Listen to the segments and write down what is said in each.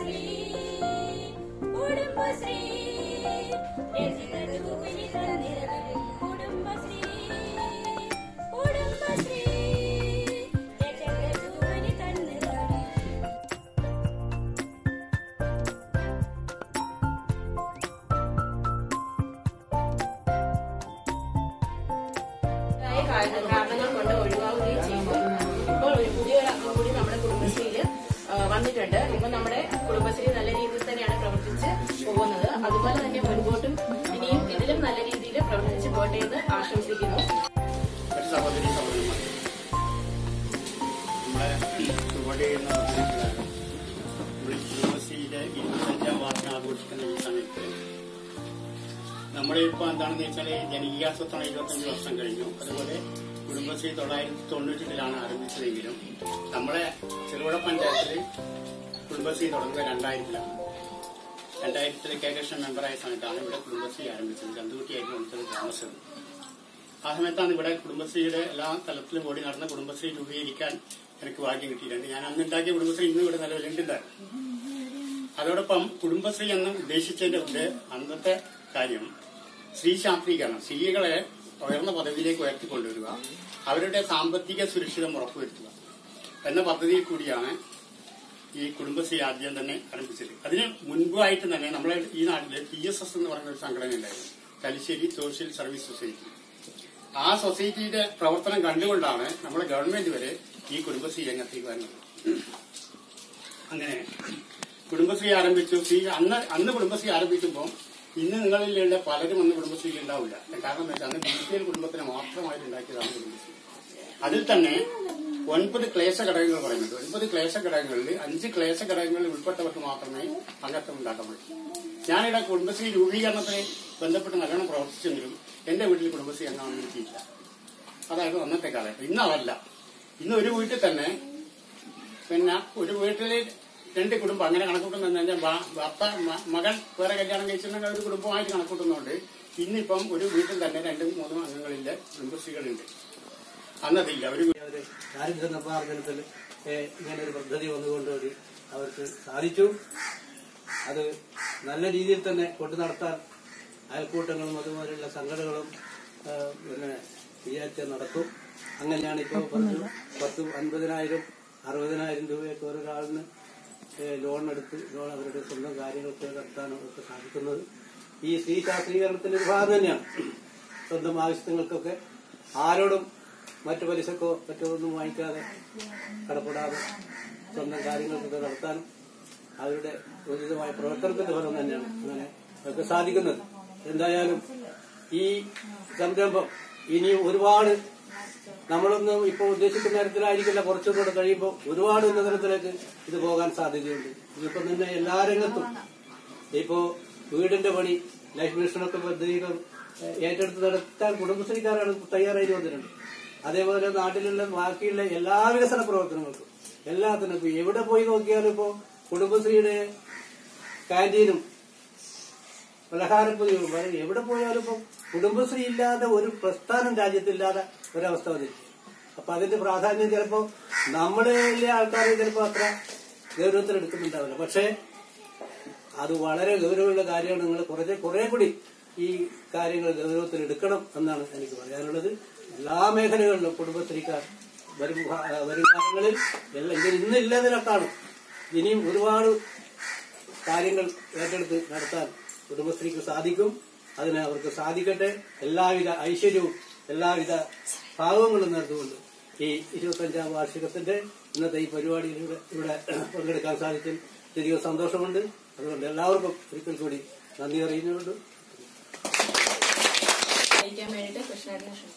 കുടുംബശ്രീ കുടുംബശ്രീ രചിതൂവിനി തന്നിരവരും കുടുംബശ്രീ കുടുംബശ്രീ രചിതൂവിനി തന്നിരവരും ആയ കാരണ- കാരണങ്ങൾ കൊണ്ട് ഒഴിവാവുകയും ചെയ്തു ഇപ്പോൾ ഒരു പുതിയൊരു അംഗം കൂടി നമ്മുടെ കുടുംബശ്രീയിൽ ആ, വന്നിട്ടുണ്ട് ഇപ്പൊ നമ്മുടെ കുടുംബശ്രീ നല്ല രീതിയിൽ തന്നെയാണ് പ്രവർത്തിച്ച് പോകുന്നത് അതുപോലെ തന്നെ മുൻപോട്ടും ഇനിയും ഇതിലും നല്ല രീതിയിൽ പ്രവർത്തിച്ച് പോട്ടെ എന്ന് ആശംസിക്കുന്നു ഒരു സഹോദരി സഹോദരിമാർ നമ്മളെ ചുവട് ചെയ്യുന്ന പദ്ധതികളാണ് നമ്മൾ കുടുംബശ്രീയിലെ ഇരുപത്തഞ്ചാം വാർഷികം ആഘോഷിക്കുന്ന ഈ സമയത്ത് നമ്മളിപ്പോൾ എന്താണെന്ന് വെച്ചാൽ ജനകീയാസൂത്രണം ഇരുപത്തഞ്ച് വർഷം കഴിഞ്ഞു അതുപോലെ കുടുംബശ്രീ തൊള്ളായിരത്തി തൊണ്ണൂറ്റിലാണ് ആരംഭിച്ചതെങ്കിലും നമ്മളെ ചെറുപുഴ പഞ്ചായത്തിൽ കുടുംബശ്രീ തുടങ്ങുന്നത് രണ്ടായിരത്തിലാണ് രണ്ടായിരത്തിൽ കെ കൃഷ്ണൻ മെമ്പറായ സമയത്താണ് ഇവിടെ കുടുംബശ്രീ ആരംഭിച്ചത് ചന്തുകുട്ടിയായിരുന്നു അടുത്തത് താമസം ആ സമയത്താണ് ഇവിടെ കുടുംബശ്രീയുടെ എല്ലാ തലത്തിലും ഓടി നടന്ന കുടുംബശ്രീ രൂപീകരിക്കാൻ എനിക്ക് ഭാഗ്യം കിട്ടിയിട്ടുണ്ട് ഞാൻ അന്ന് ഉണ്ടാക്കിയ കുടുംബശ്രീ ഇന്നും ഇവിടെ നിലവിലുണ്ട് അതോടൊപ്പം കുടുംബശ്രീ എന്ന് ഉദ്ദേശിച്ചതിന്റെ ഉദ്ദേ അന്നത്തെ കാര്യം സ്ത്രീ ശാക്തീകരണം സ്ത്രീകളെ ഉയർന്ന പദവിയിലേക്ക് ഉയർത്തിക്കൊണ്ടുവരിക അവരുടെ സാമ്പത്തിക സുരക്ഷിതം ഉറപ്പുവരുത്തുക എന്ന പദ്ധതിയിൽ കൂടിയാണ് ഈ കുടുംബശ്രീ ആദ്യം തന്നെ ആരംഭിച്ചത് അതിന് മുൻപായിട്ട് തന്നെ നമ്മളെ ഈ നാട്ടില് പി എസ് എസ് എന്ന് പറയുന്ന ഒരു സംഘടന ഉണ്ടായിരുന്നു തലശ്ശേരി സോഷ്യൽ സർവീസ് സൊസൈറ്റി ആ സൊസൈറ്റിയുടെ പ്രവർത്തനം കണ്ടുകൊണ്ടാണ് നമ്മുടെ ഗവൺമെന്റ് വരെ ഈ കുടുംബശ്രീ രംഗത്തേക്ക് വരുന്നത് അങ്ങനെ കുടുംബശ്രീ ആരംഭിച്ചു ശ്രീ അന്ന് അന്ന് കുടുംബശ്രീ ആരംഭിക്കുമ്പോൾ ഇന്ന് നിങ്ങളിലുള്ള പലരും അന്ന് കുടുംബശ്രീ ഉണ്ടാവില്ല കാരണം എന്താ വെച്ചാൽ അന്ന് ബി പി എൽ കുടുംബത്തിന് മാത്രമായിട്ട് ഉണ്ടാക്കിയതാണ് കുടുംബശ്രീ അതിൽ തന്നെ ഒൻപത് ക്ലേശ ഘടകങ്ങൾ പറയുന്നുണ്ട് ഒൻപത് ക്ലേശ ഘടകങ്ങളിൽ അഞ്ച് ക്ലേശ ഘടകങ്ങളിൽ ഉൾപ്പെട്ടവർക്ക് മാത്രമേ അംഗത്വം ഉണ്ടാക്കാൻ പറ്റൂ ഞാനിവിടെ കുടുംബശ്രീ രൂപീകരണത്തിന് ബന്ധപ്പെട്ട് നല്ലോണം പ്രവർത്തിച്ചെങ്കിലും എന്റെ വീട്ടിൽ കുടുംബശ്രീ അംഗമാണെന്ന് എനിക്കില്ല അതായത് അന്നത്തെ കാലത്ത് ഇന്ന് അതല്ല ഇന്ന് ഒരു വീട്ടിൽ തന്നെ പിന്നെ ഒരു വീട്ടില് രണ്ട് കുടുംബം അങ്ങനെ കണക്കൂട്ടുന്ന ഭർത്ത മ- മകൻ വേറെ കല്യാണം കഴിച്ചിട്ടുണ്ടെങ്കിൽ ഒരു കുടുംബമായിട്ട് കണക്കൂട്ടുന്നുണ്ട് ഇന്നിപ്പം ഒരു വീട്ടിൽ തന്നെ രണ്ടും മൂന്നും അംഗങ്ങളില്ല കുടുംബശ്രീകളുണ്ട് അന്നതില്ല ഒരു അവര് ദാരിദ്ര്യ നിർമ്മാർജ്ജനത്തിൽ ഏഹ്, ഇങ്ങനെ ഒരു പദ്ധതി വന്നുകൊണ്ടുകൂടി അവർക്ക് സാധിച്ചു അത് നല്ല രീതിയിൽ തന്നെ കൊണ്ടു നടത്താൻ അയൽക്കൂട്ടങ്ങളും അതുപോലെയുള്ള സംഘടനകളും ഏഹ്, പിന്നെ വിചാരിച്ച നടക്കും അങ്ങനെയാണ് ഇപ്പോൾ പറഞ്ഞു പത്ത് അൻപതിനായിരം അറുപതിനായിരം രൂപയൊക്കെ ഒരാളിന് ഏഹ്, ലോൺ എടുത്ത് ലോൺ അവരുടെ സ്വന്തം കാര്യങ്ങൾക്ക് നടത്താൻ അവർക്ക് സാധിക്കുന്നത് ഈ സ്ത്രീ ശാസ്ത്രീകരണത്തിന്റെ ഒരു ഭാഗം തന്നെയാണ് സ്വന്തം ആവശ്യങ്ങൾക്കൊക്കെ ആരോടും മറ്റു പലിശക്കോ മറ്റോ ഒന്നും വാങ്ങിക്കാതെ കടപ്പെടാതെ സ്വന്തം കാര്യങ്ങൾക്കൊക്കെ നടത്താനും അവരുടെ ഉചിതമായ പ്രവർത്തനത്തിന്റെ ഫലം തന്നെയാണ് അങ്ങനെ അവർക്ക് സാധിക്കുന്നത് എന്തായാലും ഈ സംരംഭം ഇനിയും ഒരുപാട് നമ്മളൊന്നും ഇപ്പോൾ ഉദ്ദേശിക്കുന്ന തരത്തിലായിരിക്കില്ല കുറച്ചുകൂടെ കഴിയുമ്പോൾ ഒരുപാട് ഉന്നതരത്തിലേക്ക് ഇത് പോകാൻ സാധ്യതയുണ്ട് ഇതിപ്പം തന്നെ എല്ലാ രംഗത്തും ഇപ്പോ വീടിന്റെ പണി ലൈഫ് മിഷനൊക്കെ പദ്ധതികൾ ഏഹ്, ഏറ്റെടുത്ത് നടത്താൻ കുടുംബശ്രീക്കാരാണ് തയ്യാറായി വന്നിട്ടുണ്ട് അതേപോലെ നാട്ടിലുള്ള ബാക്കിയുള്ള എല്ലാ വികസന പ്രവർത്തനങ്ങൾക്കും എല്ലാത്തിനും ഇപ്പൊ എവിടെ പോയി നോക്കിയാലും ഇപ്പോ കുടുംബശ്രീയുടെ കാന്റീനും പലഹാരപ്പൊതികളും വരെ എവിടെ പോയാലും ഇപ്പം കുടുംബശ്രീ ഇല്ലാതെ ഒരു പ്രസ്ഥാനം രാജ്യത്തില്ലാതെ ഒരവസ്ഥ വന്നിരിക്കും അപ്പൊ അതിന്റെ പ്രാധാന്യം ചിലപ്പോ നമ്മുടെ ആൾക്കാർ ചിലപ്പോ അത്ര ഗൗരവത്തിൽ എടുക്കുന്നുണ്ടാവില്ല പക്ഷേ അത് വളരെ ഗൗരവമുള്ള കാര്യമാണ് നിങ്ങൾ കുറച്ച് കുറെ കൂടി ഈ കാര്യങ്ങൾ ഗൗരവത്തിൽ എടുക്കണം എന്നാണ് എനിക്ക് പറയാനുള്ളത് എല്ലാ മേഖലകളിലും കുടുംബശ്രീക്കാർ വരും ഭാ- വരും കാലങ്ങളിൽ എല്ലാം ഇത് ഇന്നില്ലാതിനൊക്കെയാണ് ഇനിയും ഒരുപാട് കാര്യങ്ങൾ ഏറ്റെടുത്ത് നടത്താൻ കുടുംബശ്രീക്ക് സാധിക്കും അതിന് അവർക്ക് സാധിക്കട്ടെ എല്ലാവിധ ഐശ്വര്യവും എല്ലാവിധ ഭാവങ്ങളും നേർന്നുകൊണ്ട് ഈ ഇരുപത്തഞ്ചാം വാർഷികത്തിന്റെ ഇന്നത്തെ ഈ പരിപാടിയിൽ ഇവിടെ ഇവിടെ പങ്കെടുക്കാൻ സാധിച്ചതിൽ ശരിക്കും സന്തോഷമുണ്ട് അതുകൊണ്ട് എല്ലാവർക്കും ഒരിക്കൽ കൂടി നന്ദി അറിയുന്നുണ്ട് നയിക്കാൻ വേണ്ടിയിട്ട് കൃഷ്ണേട്ടനെ ക്ഷണിക്കുന്നു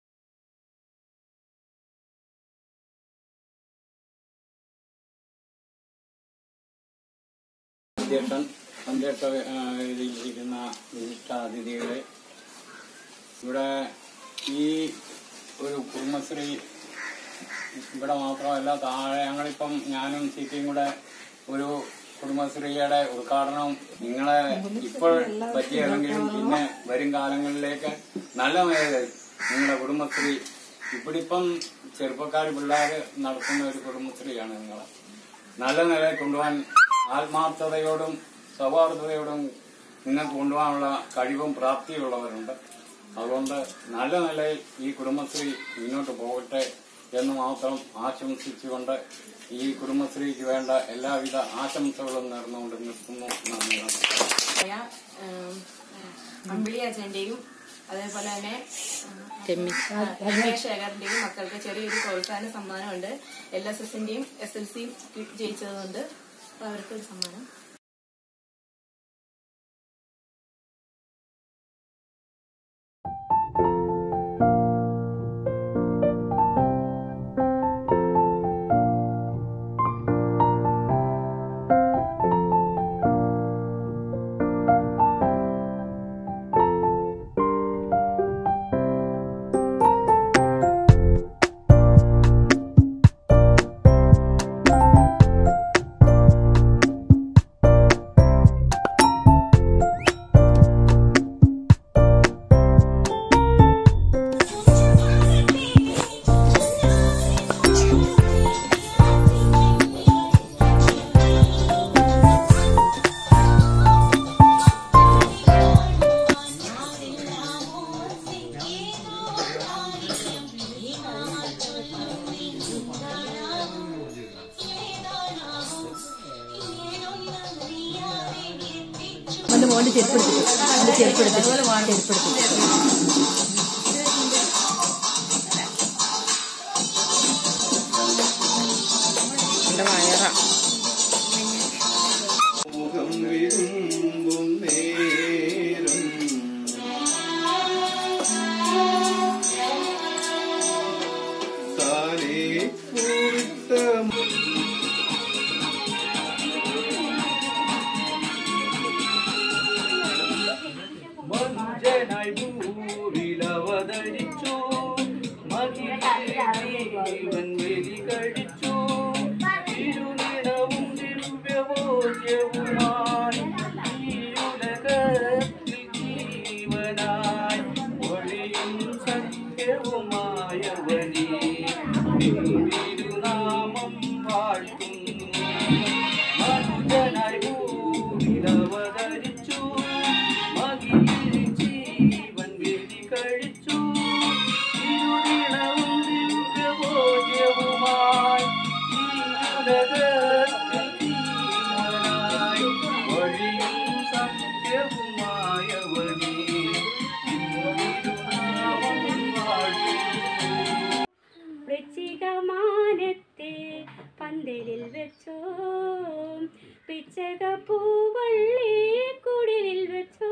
അധ്യക്ഷൻ പഞ്ചായത്ത് ഇതിലിരിക്കുന്ന വിശിഷ്ട അതിഥികളെ ഇവിടെ ഈ ഒരു കുടുംബശ്രീ ഇവിടെ മാത്രമല്ല താഴെ ഞങ്ങളിപ്പം ഞാനും സീറ്റയും കൂടെ ഒരു കുടുംബശ്രീയുടെ ഉദ്ഘാടനം നിങ്ങളെ ഇപ്പോൾ പറ്റിയല്ലെങ്കിലും പിന്നെ വരും കാലങ്ങളിലേക്ക് നല്ല നിലയിൽ നിങ്ങളുടെ കുടുംബശ്രീ ഇപ്പിടിപ്പം ചെറുപ്പക്കാർ പിള്ളേർ നടത്തുന്ന ഒരു കുടുംബശ്രീയാണ് നിങ്ങളെ നല്ല നിലയിൽ കൊണ്ടുപോകാൻ ആത്മാർത്ഥതയോടും സൗഹാർദ്ദതയോടും നിങ്ങൾക്ക് കൊണ്ടുപോകാനുള്ള കഴിവും പ്രാപ്തിയുള്ളവരുണ്ട് അതുകൊണ്ട് നല്ല നിലയിൽ ഈ കുടുംബശ്രീ മുന്നോട്ട് പോകട്ടെ എന്ന് മാത്രം ആശംസിച്ചുകൊണ്ട് ഈ കുടുംബശ്രീക്ക് വേണ്ട എല്ലാവിധ ആശംസകളും നേർന്നുകൊണ്ട് നിർത്തുന്നു നന്ദി നമസ്കാരം ആയ, ഉം, അമ്പിളി അച്ഛന്റെയും അതേപോലെ തന്നെ രമേശ് ശേഖറിന്റെയും മക്കൾക്ക് ചെറിയൊരു പ്രോത്സാഹന സമ്മാനമുണ്ട് എൽ എസ് എസിന്റെയും എസ് എൽ സിയും ജയിച്ചതുകൊണ്ട് അപ്പൊ അവർക്ക് ഒരു സമ്മാനം ഒന്ന് മോണ്ട് ചെരുപ്പെടുത്തിട്ട് മോണ്ട് ചെരുപ്പെടുത്തിട്ട് ചെരുപ്പെടുത്തിട്ട് എന്റെ വയറാ മോഹം വിരുമ്പും നേരം താനേ പൂത്ത മഞ്ജനായി ഭൂവിലവതരിച്ചു മഹിമൻ വെലി കഴിച്ചു ഇരുനിറവും ദിവ്യബോധ്യവുമായി ഈയുലകത്തിൽ ജീവനായി ഒളിയും സത്യവുമായവനേ തിരുനാമം വാഴ്ത്തുന്നു മനുജനായി ഭൂവിലവതരിച്ചു മകിഴിൽ ജീവൻ വെലി കഴിച്ചു ഇരുനിണവും ദിവ്യബോധ്യവുമായി ഈ ഉലകത്തിൽ ജീവനായി വഴിയും സത്യവുമായവനേ തിരുനാമം വാഴ്ത്തുന്നു വൃശ്ചികമാനത്തെ പന്തലിൽ വെച്ചോ പിച്ചക പൂവള്ളി കുടിലിൽ വെച്ചോ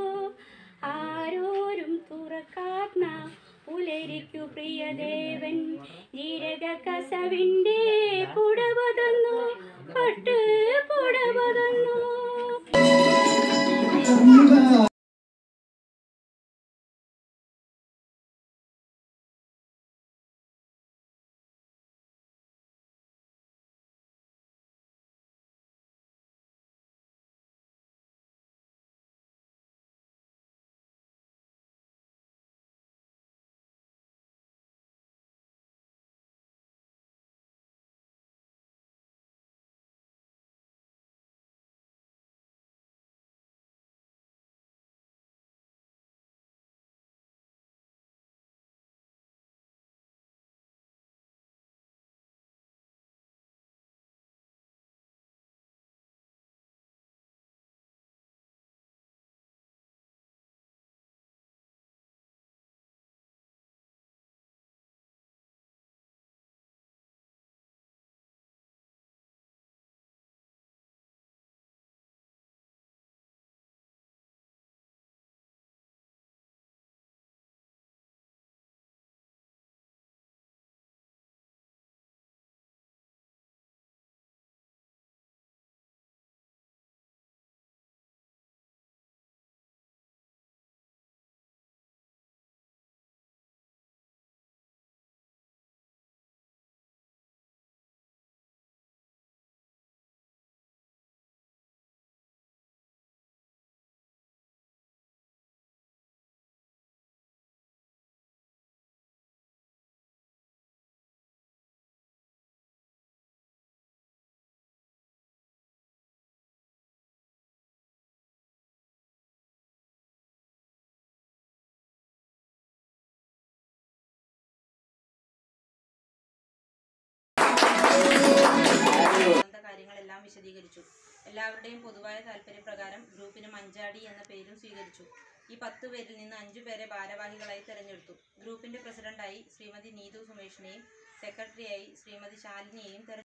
ആരോരും തുറക്കാത്ത പുലരിക്കു പ്രിയദേവൻ ജീരക കസവിൻ്റെ പുടവ തന്നു പട്ട് പുടവ തന്നു വിശദീകരിച്ചു എല്ലാവരുടെയും പൊതുവായ താല്പര്യപ്രകാരം ഗ്രൂപ്പിന് മഞ്ചാടി എന്ന പേരും സ്വീകരിച്ചു ഈ പത്തു പേരിൽ നിന്ന് അഞ്ചു പേരെ ഭാരവാഹികളായി തെരഞ്ഞെടുത്തു ഗ്രൂപ്പിന്റെ പ്രസിഡന്റായി ശ്രീമതി നീതു സുമേഷിനെയും സെക്രട്ടറിയായി ശ്രീമതി ശാലിനിയെയും തെരഞ്ഞെടുത്തു